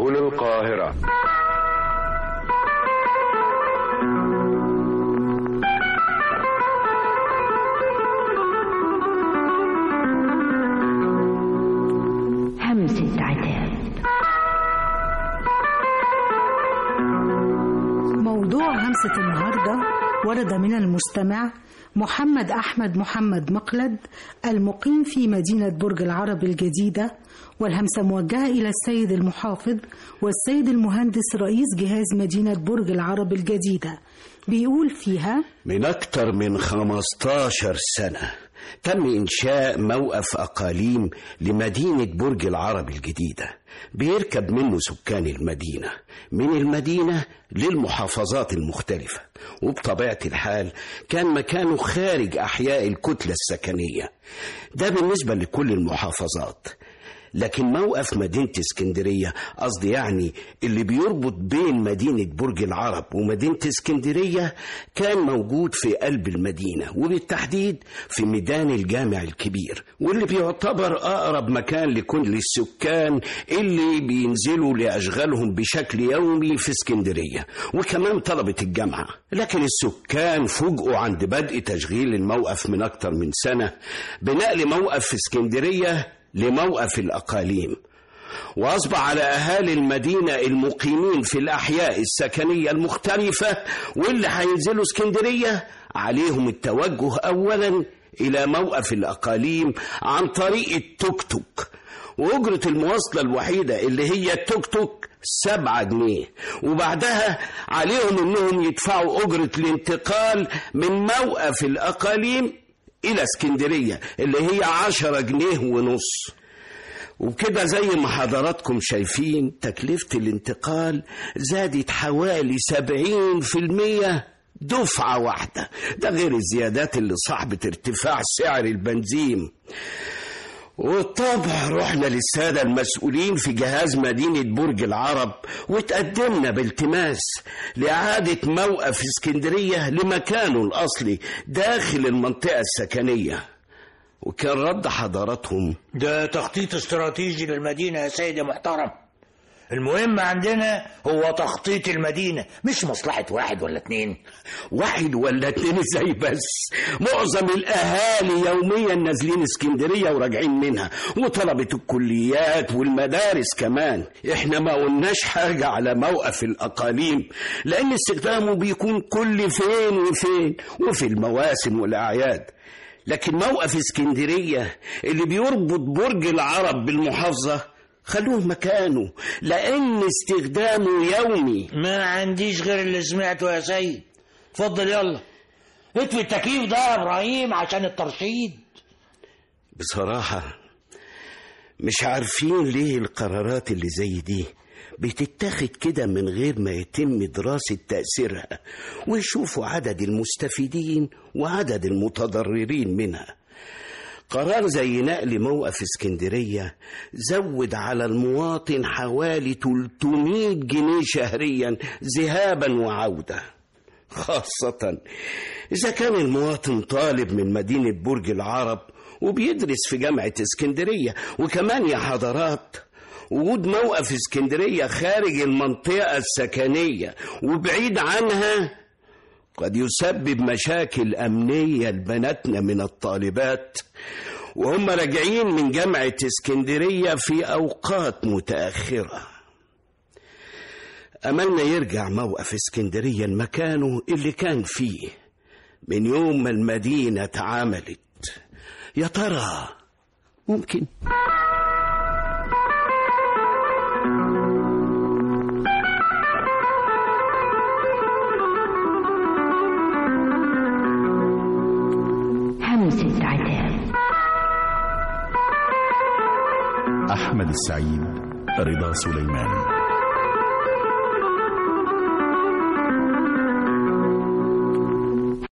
هنا القاهرة همسة عتاب موضوع همسة النهاردة ورد من المستمع محمد أحمد محمد مقلد المقيم في مدينة برج العرب الجديدة والهمسة موجهة إلى السيد المحافظ والسيد المهندس رئيس جهاز مدينة برج العرب الجديدة بيقول فيها من أكتر من 15 سنة تم إنشاء موقف أقاليم لمدينة برج العرب الجديدة بيركب منه سكان المدينة من المدينة للمحافظات المختلفة وبطبيعة الحال كان مكانه خارج أحياء الكتلة السكنية ده بالنسبة لكل المحافظات لكن موقف مدينة اسكندرية قصدي يعني اللي بيربط بين مدينة برج العرب ومدينة اسكندرية كان موجود في قلب المدينة وبالتحديد في ميدان الجامع الكبير واللي بيعتبر أقرب مكان لكل السكان اللي بينزلوا لأشغالهم بشكل يومي في اسكندرية وكمان طلبة الجامعة لكن السكان فوجئوا عند بدء تشغيل الموقف من أكتر من سنة بنقل موقف في اسكندرية لموقف الأقاليم وأصبح على أهالي المدينة المقيمين في الأحياء السكنية المختلفة واللي هينزلوا اسكندرية عليهم التوجه أولا إلى موقف الأقاليم عن طريق التوك توك وأجرة المواصلة الوحيدة اللي هي التوك توك سبعة جنيه وبعدها عليهم إنهم يدفعوا أجرة الانتقال من موقف الأقاليم إلى اسكندرية اللي هي عشرة جنيه ونص وبكده زي ما حضراتكم شايفين تكلفة الانتقال زادت حوالي سبعين في المية دفعة واحدة ده غير الزيادات اللي صاحبة ارتفاع سعر البنزين وطبعا رحنا للسادة المسؤولين في جهاز مدينة برج العرب وتقدمنا بالتماس لإعادة موقف اسكندرية لمكانه الأصلي داخل المنطقة السكنية وكان رد حضراتهم ده تخطيط استراتيجي للمدينة يا سيدي محترم المهم عندنا هو تخطيط المدينة مش مصلحة واحد ولا اتنين واحد ولا اتنين ازاي بس معظم الاهالي يوميا نازلين اسكندريه وراجعين منها وطلبه الكليات والمدارس كمان احنا ما قلناش حاجه على موقف الاقاليم لان استخدامه بيكون كل فين وفين وفي المواسم والاعياد لكن موقف اسكندريه اللي بيربط برج العرب بالمحافظه خلوه مكانه لان استخدامه يومي ما عنديش غير اللي سمعته يا سيد اتفضل يلا اطفي التكييف ده يا ابراهيم عشان الترشيد بصراحة مش عارفين ليه القرارات اللي زي دي بتتاخد كده من غير ما يتم دراسة تأثيرها ويشوفوا عدد المستفيدين وعدد المتضررين منها قرار زي نقل موقف اسكندرية زود على المواطن حوالي 300 جنيه شهريا ذهابا وعودة خاصة إذا كان المواطن طالب من مدينة برج العرب وبيدرس في جامعة اسكندرية وكمان يا حضرات وجود موقف اسكندرية خارج المنطقة السكنية وبعيد عنها قد يسبب مشاكل أمنية لبناتنا من الطالبات وهم راجعين من جامعة اسكندرية في أوقات متأخرة أملنا يرجع موقف اسكندرية لمكانه اللي كان فيه من يوم ما المدينة اتعملت يا ترى ممكن همسة عتاب أحمد السعيد رضا سليمان